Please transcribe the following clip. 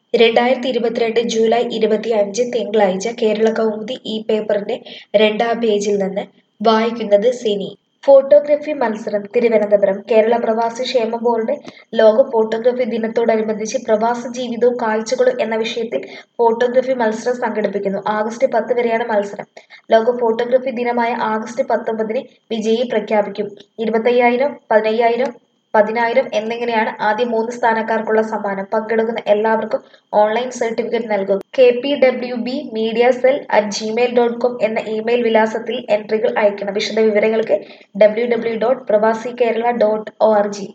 രണ്ടായിരത്തി ഇരുപത്തിരണ്ട് ജൂലൈ ഇരുപത്തിയഞ്ച് തിങ്കളാഴ്ച കേരള കൗമുദി ഈ പേപ്പറിന്റെ രണ്ടാം പേജിൽ നിന്ന് വായിക്കുന്നത് സിനി ഫോട്ടോഗ്രഫി മത്സരം തിരുവനന്തപുരം കേരള പ്രവാസി ക്ഷേമ ബോർഡ് ലോക ഫോട്ടോഗ്രഫി ദിനത്തോടനുബന്ധിച്ച് പ്രവാസ ജീവിതവും കാഴ്ചകളും എന്ന വിഷയത്തിൽ ഫോട്ടോഗ്രഫി മത്സരം സംഘടിപ്പിക്കുന്നു ആഗസ്റ്റ് പത്ത് വരെയാണ് മത്സരം ലോക ഫോട്ടോഗ്രഫി ദിനമായ ആഗസ്റ്റ് പത്തൊമ്പതിന് വിജയി പ്രഖ്യാപിക്കും ഇരുപത്തയ്യായിരം പതിനയ്യായിരം പതിനായിരം എന്നിങ്ങനെയാണ് ആദ്യ മൂന്ന് സ്ഥാനക്കാർക്കുള്ള സമ്മാനം പങ്കെടുക്കുന്ന എല്ലാവർക്കും ഓൺലൈൻ സർട്ടിഫിക്കറ്റ് നൽകും K P W B media cell at Gmail dot com എന്ന ഇമെയിൽ വിലാസത്തിൽ എൻട്രികൾ അയക്കണം വിശദവിവരങ്ങൾക്ക് W W dot Pravasi Kerala dot O R G